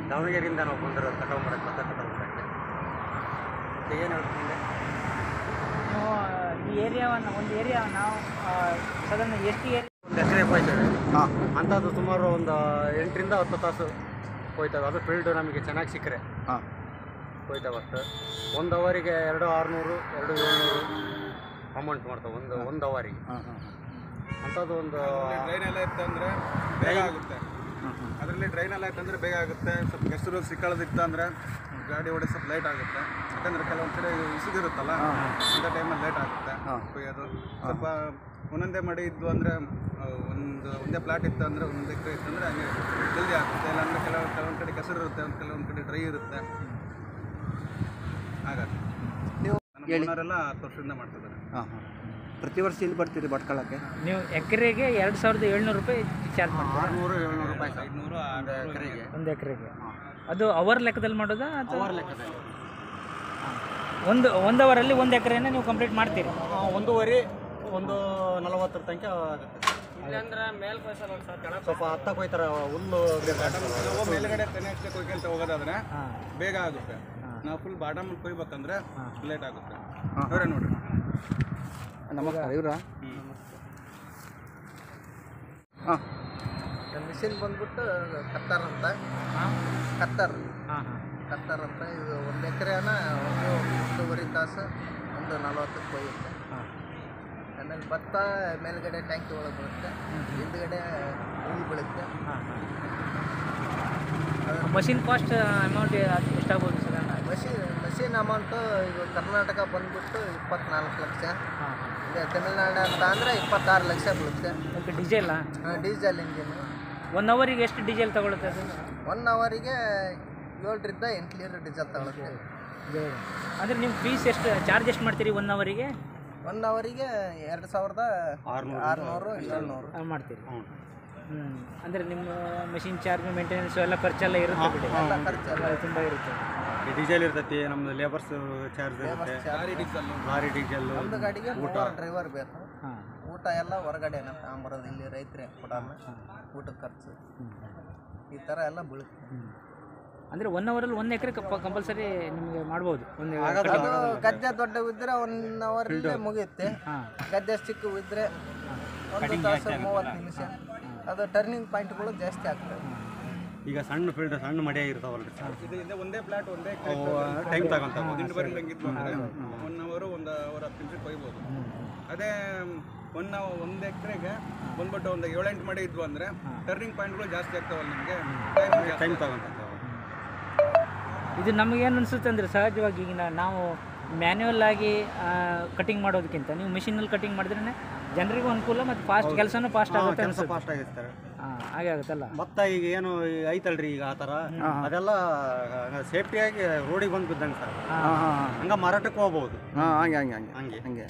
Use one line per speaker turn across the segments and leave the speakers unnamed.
ದಾವಣಗೆರೆಯಿಂದ ನಾವು ಬಂದಿರೋದು ಕಟಾವು ಮಾಡಕ್ಕೆ ಭತ್ತ ಕಟಾವು ಮಾಡಕ್ಕೆ ಮತ್ತೆ ಏನು ಹೇಳ್ತೀನಿ
ನೀವು ಈ ಏರಿಯಾವನ್ನು ಒಂದು ಏರಿಯಾ ನಾವು ಸಾಧಾರಣ ಎಷ್ಟು ಏರಿಯಾ
ಒಂದು ಎಕರೆ ಕೊಯ್ತೇವೆ
ಹಾಂ
ಅಂಥದ್ದು ಸುಮಾರು ಒಂದು ಎಂಟರಿಂದ ಹತ್ತು ತಾಸು ಕೊಯ್ತೇವೆ ಅದು ಫೀಲ್ಡ್ ನಮಗೆ ಚೆನ್ನಾಗಿ ಸಿಕ್ಕರೆ
ಹಾಂ
ಕೊಯ್ತೇವೆ ಅಷ್ಟು ಒಂದು ಅವರಿಗೆ ಎರಡು ಆರುನೂರು ಎರಡು ಏಳ್ನೂರು ಅಮೌಂಟ್ ಮಾಡ್ತೇವೆ ಒಂದು ಒಂದು ಅವರಿಗೆ
ಹಾಂ ಹಾಂ
ಅಂಥದ್ದು ಒಂದು
ಡ್ರೈನ್ ಎಲ್ಲ ಇತ್ತಂದ್ರೆ ಬೇಗ ಆಗುತ್ತೆ ಅದರಲ್ಲಿ ಡ್ರೈನ್ ಎಲ್ಲ ಇತ್ತಂದ್ರೆ ಬೇಗ ಆಗುತ್ತೆ ಸ್ವಲ್ಪ ಕೆಸರು ಸಿಕ್ಕಳದಿತ್ತು ಅಂದ್ರೆ ಗಾಡಿ ಹೊಡೆ ಸ್ವಲ್ಪ ಲೇಟ್ ಆಗುತ್ತೆ ಯಾಕಂದ್ರೆ ಕೆಲವೊಂದು ಕಡೆ ಇಸುಗಿರುತ್ತಲ್ಲ ಅಂಥ ಟೈಮಲ್ಲಿ ಲೇಟ್ ಆಗುತ್ತೆ
ಹಾಂ.
ಕೊಯ್ಯೋದು ಸ್ವಲ್ಪ ಒಂದೊಂದೇ ಮಡಿ ಇದ್ದು ಅಂದರೆ ಒಂದು ಒಂದೇ ಪ್ಲಾಟ್ ಇತ್ತು ಅಂದರೆ ಒಂದು ಎಕರೆ ಇತ್ತು ಅಂದರೆ ಹಂಗೆ ಜಲ್ದಿ ಆಗುತ್ತೆ ಇಲ್ಲಾಂದ್ರೆ ಕೆಲವು ಕೆಲವೊಂದು ಕಡೆ ಕೆಸರು ಇರುತ್ತೆ ಒಂದು ಕೆಲವೊಂದು ಕಡೆ ಡ್ರೈ ಇರುತ್ತೆ ಹಾಗಾಗಿ
ನೀವು
ನಮ್ಮ
ಹೇಳಿ
ಓನರೆಲ್ಲ ಹತ್ತು ವರ್ಷದಿಂದ ಮಾಡ್ತಿದ್ದಾರೆ
ಹಾಂ ಹಾಂ ಪ್ರತಿ ವರ್ಷ ಇಲ್ಲಿ ಬರ್ತೀರಿ ಭಟ್ಕಳಕ್ಕೆ
ನೀವು ಎಕರೆಗೆ ಎರಡು ಸಾವಿರದ ಏಳ್ನೂರು ರೂಪಾಯಿ ಚಾರ್ಜ್ ಮಾಡ್ತೀರಾ
ಆರುನೂರು ಏಳ್ನೂರು ರೂಪಾಯಿ ಸರ್
ಐದುನೂರು
ಒಂದು ಎಕರೆಗೆ
ಒಂದು ಎಕರೆಗೆ ಅದು ಅವರ್ ಲೆಕ್ಕದಲ್ಲಿ ಮಾಡೋದಾ ಅಥವಾ
ಅವರ್ ಲೆಕ್ಕದಲ್ಲಿ
ಒಂದು ಒಂದು ಅವರಲ್ಲಿ ಒಂದು ಎಕರೆನ ನೀವು ಕಂಪ್ಲೀಟ್ ಮಾಡ್ತೀರಿ
ಆ, ಒಂದೂವರೆ ಒಂದು ನಲವತ್ತರ ತನಕ ಆಗುತ್ತೆ ಸ್ವಲ್ಪ ಹತ್ತ ಕೊಯ್ತಾರ ಹುಲ್ಲು ಬೇಕಾಗ್ತದೆ.
ನಾವು ಮೇಲ್ಗಡೆ ತೆನೆ ಅಷ್ಟೇ ಕೊಯ್ಕೊಂತ ಹೋಗೋದಾದ್ರೆ
ಹಾಂ
ಬೇಗ ಆಗುತ್ತೆ ನಾವು ಫುಲ್ ಬಾಟಮ್ ಕೊಯ್ಬೇಕಂದ್ರೆ
ಹಾಂ.
ಲೇಟ್ ಆಗುತ್ತೆ
ಹಾಂ.
ಅವರೇ ನೋಡ್ರಿ
ನಮಸ್ಕಾರ ಇವರಾ ಹಾಂ
ಮಿಷಿನ್ ಬಂದ್ಬಿಟ್ಟು ಕತ್ತಾರ್ ಅಂತ
ಹಾಂ
ಕತ್ತಾರ್
ಹಾಂ ಹಾಂ
ಕತ್ತಾರ್ ಅಂತ ಇದು ಒಂದು ಎಕರೆನ ಒಂದು ಒಂದೂವರೆ ತಾಸು ಒಂದು ನಲ್ವತ್ತಕ್ಕೆ ಕೊಯ್ಯುತ್ತೆ
ಹಾಂ
ಆಮೇಲೆ ಭತ್ತ ಮೇಲ್ಗಡೆ ಟ್ಯಾಂಕಿ ಒಳಗೆ ಬೀಳುತ್ತೆ ಹಿಂದ್ಗಡೆ ಹುಲ್ ಬೀಳುತ್ತೆ
ಹಾಂ ಮಷಿನ್ ಕಾಸ್ಟ್ ಅಮೌಂಟ್ ಎಷ್ಟಾಗ್ಬೋದು ಸರ್
ಮಷೀನ್ ಮಷೀನ್ ಅಮೌಂಟು ಈಗ ಕರ್ನಾಟಕ ಬಂದ್ಬಿಟ್ಟು ಇಪ್ಪತ್ನಾಲ್ಕು ಲಕ್ಷ
ಹಾಂ ಹಾಂ
ಇದೆ ತಮಿಳ್ನಾಡು ಅಂತ ಅಂದರೆ ಇಪ್ಪತ್ತಾರು ಲಕ್ಷ ಬೀಳುತ್ತೆ
ಓಕೆ ಡೀಸೆಲ್ಲ
ಡೀಸೆಲ್ ಇಂಜಿನ್
ಒನ್ ಅವರಿಗೆ ಎಷ್ಟು ಡೀಸೆಲ್ ತಗೊಳುತ್ತೆ ಅದು
ಒನ್ ಅವರಿಗೆ ಏಳರಿಂದ ಎಂಟು ಲೀಟರ್ ಡೀಸೆಲ್ ತಗೊಳುತ್ತೆ
ಅಂದರೆ ನಿಮ್ಮ ಫೀಸ್ ಎಷ್ಟು ಚಾರ್ಜ್ ಎಷ್ಟು ಮಾಡ್ತೀರಿ ಒನ್ ಅವರಿಗೆ
ಒನ್ ಅವರಿಗೆ ಎರಡು ಸಾವಿರದ
ಆರುನೂರು.
ಆರುನೂರು ಏಳ್ನೂರು
ಮಾಡ್ತೀರಿ
ಹ್ಞೂ
ಹ್ಞೂ ಅಂದರೆ ನಿಮ್ಮ ಮೆಷಿನ್ ಚಾರ್ಜ್ ಮೇಂಟೆನೆನ್ಸ್ ಎಲ್ಲ ಖರ್ಚೆಲ್ಲ ಇರುತ್ತೆ ಬಿಡಿ
ಎಲ್ಲ ಖರ್ಚು ಎಲ್ಲ
ಎಲ್ಲ ತುಂಬ ಇರುತ್ತೆ
ಈ ಡೀಸೆಲ್ ಇರ್ತೈತಿ ನಮ್ದು ಲೇಬರ್ಸ್ ಚಾರ್ಜ್ ಇರುತ್ತೆ
ಲಾರಿ ಡೀಸೆಲ್
ಲಾರಿ ಡೀಸೆಲ್
ಒಂದು ಗಾಡಿಗೆ ಮೂವರು ಡ್ರೈವರ್ ಬೇಕು
ಹಾಂ
ಊಟ ಎಲ್ಲ ಹೊರಗಡೆನ ತಗೊಂಬರೋದು ಇಲ್ಲಿ ರೈತರೇ ಕೊಡೋಣ ಊಟದ ಖರ್ಚು ಈ ಥರ ಎಲ್ಲ ಬೀಳುತ್ತೆ
ಅಂದರೆ ಒನ್ ಅವರಲ್ಲಿ ಒಂದು ಎಕರೆ ಕಂಪಲ್ಸರಿ ನಿಮಗೆ ಮಾಡ್ಬೋದು ಒಂದು
ಅದು ಗದ್ದೆ ದೊಡ್ಡವಿದ್ರೆ ಒನ್ ಅವರಲ್ಲಿ ಮುಗಿಯುತ್ತೆ
ಹಾಂ
ಗದ್ದೆ ಚಿಕ್ಕವಿದ್ರೆ ಒಂದು ತಾಸು ಮೂವತ್ತು ನಿಮಿಷ ಅದು ಟರ್ನಿಂಗ್ ಪಾಯಿಂಟ್ಗಳು ಜಾಸ್ತಿ ಆಗ್ತವೆ
ಈಗ ಸಣ್ಣ ಫೀಲ್ಡ್ ಸಣ್ಣ ಮಡಿ ಇರ್ತಾವಲ್ರಿ ಸರ್
ಇದು ಇದೆ ಒಂದೇ ಪ್ಲಾಟ್ ಒಂದೇ
ಟೈಮ್ ತಗೊಂತಾವ
ದಿಂಡು ಬರಿ ಹಂಗಿತ್ತು ಅಂದ್ರೆ ಒನ್ ಅವರು ಒಂದು ಅವರ್ ಹತ್ತು ನಿಮಿಷ ಕೊಯ್ಬೋದು ಅದೇ ಒನ್ ಒಂದು ಎಕರೆಗೆ ಬಂದ್ಬಿಟ್ಟು ಒಂದು ಏಳೆಂಟು ಮಡಿ ಇದ್ವು ಅಂದ್ರೆ ಟರ್ನಿಂಗ್ ಪಾಯಿಂಟ್ಗಳು ಜಾಸ್ತಿ ಆಗ್ತಾವಲ್ಲ ನಿಮಗೆ
ಟೈಮ್ ತಗೊಂತಾವ
ಇದು ನಮಗೇನು ಅನಿಸುತ್ತೆ ಅಂದರೆ ಸಹಜವಾಗಿ ಈಗ ನಾ- ನಾವು ಮ್ಯಾನ್ಯುವಲ್ ಆಗಿ ಕಟಿಂಗ್ ಮಾಡೋದಕ್ಕಿಂತ ನೀವು ಮಿಷಿನಲ್ಲಿ ಕಟಿಂಗ್ ಮಾಡಿದ್ರೆ ಜನರಿಗೂ ಅನುಕೂಲ ಮತ್ತು ಫಾಸ್ಟ್ ಕೆಲಸನೂ ಫಾಸ್ಟ್ ಆಗುತ್ತೆ
ಕೆಲಸ
ಅನ್ಸುತ್ತೆ
ಫಾಸ್ಟ್ ಆಗಿರ್ತಾರೆ
ಹಾಂ ಹಾಗೆ ಆಗುತ್ತಲ್ಲ
ಭತ್ತ ಈಗ ಏನು ಈ ಐತಲ್ರಿ ಈಗ ಆ ಥರ ಅದೆಲ್ಲ ಸೇಫ್ಟಿಯಾಗಿ ರೋಡಿಗೆ ಬಂದು ಬಿದ್ದಂಗೆ ಸರ್
ಹಾಂ ಹಾಂ ಹಾಂ
ಹಂಗ ಮಾರಾಟಕ್ಕೆ ಹೋಗ್ಬೋದು
ಹಾಂ ಹಂಗೆ ಹಂಗೆ ಹಂಗೆ
ಹಂಗೆ
ಹಂಗೆ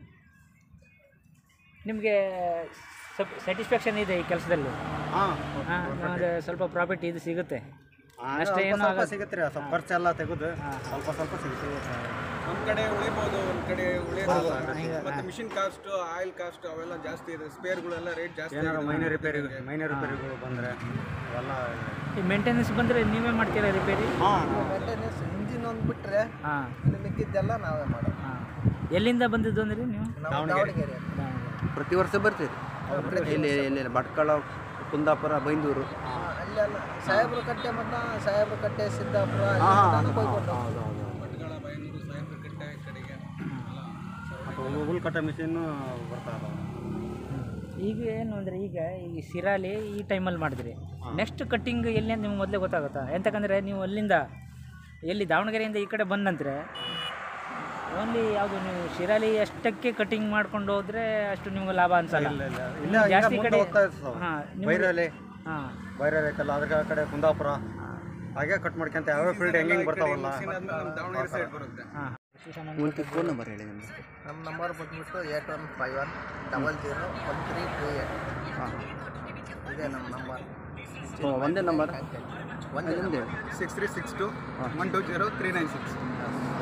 ನಿಮಗೆ ಸ್ಯಾಟಿಸ್ಫ್ಯಾಕ್ಷನ್ ಇದೆ ಈ ಕೆಲಸದಲ್ಲಿ
ಹಾಂ
ಹಾಂ ಅಂದರೆ ಸ್ವಲ್ಪ ಪ್ರಾಫಿಟ್ ಇದು ಸಿಗುತ್ತೆ ಅಷ್ಟೇ
ಸ್ವಲ್ಪ
ಏನೂ
ಸ್ವಲ್ಪ
ಆಗಲ್ಲ.
ಸಿಗುತ್ತೆ ರೀ ಸ್ವಲ್ಪ ಖರ್ಚೆಲ್ಲ ತೆಗೆದು ಸ್ವಲ್ಪ ಸ್ವಲ್ಪ ಸಿಗುತ್ತೆ
ಒಂದ್ ಕಡೆ ಉಳಿಬೋದು ಒಂದ್ ಕಡೆ ಉಳಿಯೋದು ಮತ್ತೆ ಮಿಷಿನ್ ಕಾಸ್ಟ್ ಆಯಿಲ್ ಕಾಸ್ಟ್ ಅವೆಲ್ಲ ಜಾಸ್ತಿ ಇದೆ ಸ್ಪೇರ್ಗಳೆಲ್ಲ ರೇಟ್ ಜಾಸ್ತಿ
ಏನಾರ
ಆಗಿದೆ.
ಮೈನರ್ ರಿಪೇರಿ ಮೈನರ್ ರಿಪೇರಿಗಳು ಬಂದರೆ ಅವೆಲ್ಲ
ಈ ಮೇಂಟೆನೆನ್ಸ್ ಬಂದರೆ ನೀವೇ ಮಾಡ್ತೀರಾ ರಿಪೇರಿ
ಹಾಂ
ಮೇಂಟೆನೆನ್ಸ್ ಇಂಜಿನ್ ಒಂದು ಬಿಟ್ಟರೆ
ಹಾಂ
ಇನ್ನು ಮಿಕ್ಕಿದ್ದೆಲ್ಲ ನಾವೇ ಮಾಡೋದು
ಹಾಂ ಎಲ್ಲಿಂದ ಬಂದಿದ್ದು ಅಂದ್ರಿ ನೀವು
ನಾವು ದಾವಣಗೆರೆ
ಪ್ರತಿ ವರ್ಷ ಬರ್ತೀರಿ ಇಲ್ಲಿ ಇಲ್ಲಿ ಭಟ್ಕಳ ಕುಂದಾಪುರ ಬೈಂದೂರು
ಹಾ, ಅಲ್ಲೆಲ್ಲ ಸಾಹೇಬ್ರ ಕಟ್ಟೆ ಮತ್ತು ಸಾಹೇಬ್ರ ಕಟ್ಟೆ ಸಿದ್ದಾಪುರ
ಹಾಂ
ಕೊಯ್ಕೊಂಡು
ಹೌದು ಹೌದು
ಭಟ್ಕಳ ಬೈನೂರು ಸಾಯಂಕಟ್ಟೆ ಕಡೆಗೆ
ಮತ್ತು ಹುಲ್ ಕಟ್ಟ ಮಿಷಿನ್ನು ಬರ್ತಾವೆ
ಈಗ ಏನು ಅಂದರೆ ಈಗ ಈ ಸಿರಾಲಿ ಈ ಟೈಮಲ್ಲಿ ಮಾಡಿದ್ರಿ ನೆಕ್ಸ್ಟ್ ಕಟ್ಟಿಂಗ್ ಎಲ್ಲಿ ಅಂತ ನಿಮ್ಗೆ ಮೊದಲೇ ಗೊತ್ತಾಗುತ್ತಾ ಎಂತಕ್ಕಂದರೆ ನೀವು ಅಲ್ಲಿಂದ ಎಲ್ಲಿ ದಾವಣಗೆರೆಯಿಂದ ಈ ಕಡೆ ಬಂದಂದ್ರೆ ಓನ್ಲಿ ಯಾವುದು ನೀವು ಶಿರಾಲಿ ಅಷ್ಟಕ್ಕೆ ಕಟಿಂಗ್ ಮಾಡ್ಕೊಂಡು ಹೋದ್ರೆ ಅಷ್ಟು ನಿಮ್ಗೆ ಲಾಭ ಅನ್ಸಲ್ಲ
ಇಲ್ಲ ಇಲ್ಲ
ನೀವು
ಇಲ್ಲ
ಜಾಸ್ತಿ
ಮುಂದೆ
ಕಡೆ
ಹೋಗ್ತಾ ಇರ್ತಾವೆ
ಹಾಂ
ಬೈರಲ್ಲಿ
ಹಾಂ
ಬೈರಲ್ಲಿ ಐತಲ್ಲ ಅದ್ರ ಕಡೆ ಕುಂದಾಪುರ ಹಾಗೆ ಕಟ್ ಮಾಡ್ಕೊಂತ ಯಾವ ಫೀಲ್ಡ್ ಹೆಂಗೆ ಹೆಂಗೆ ಬರ್ತಾವಲ್ಲ
ಆದ್ಮೇಲೆ ನಮ್ಮ ದಾವಣಗೆರೆ ಸೈಡ್ ಬರುತ್ತೆ
ಹಾಂ
ಒಂದು ಫೋನ್ ನಂಬರ್ ಹೇಳಿ ನಿಮ್ಮದು
ನಮ್ಮ ನಂಬರ್ ಬಂದ್ಬಿಟ್ಟು eight one five one double zero one three two eight
ಹಾಂ
ಇದೆ ನಮ್ಮ ನಂಬರ್
ಹಾಂ ಒಂದೇ ನಂಬರ್
ಒಂದೇ
ನಿಮ್ಮದು
six three six two one two zero three nine six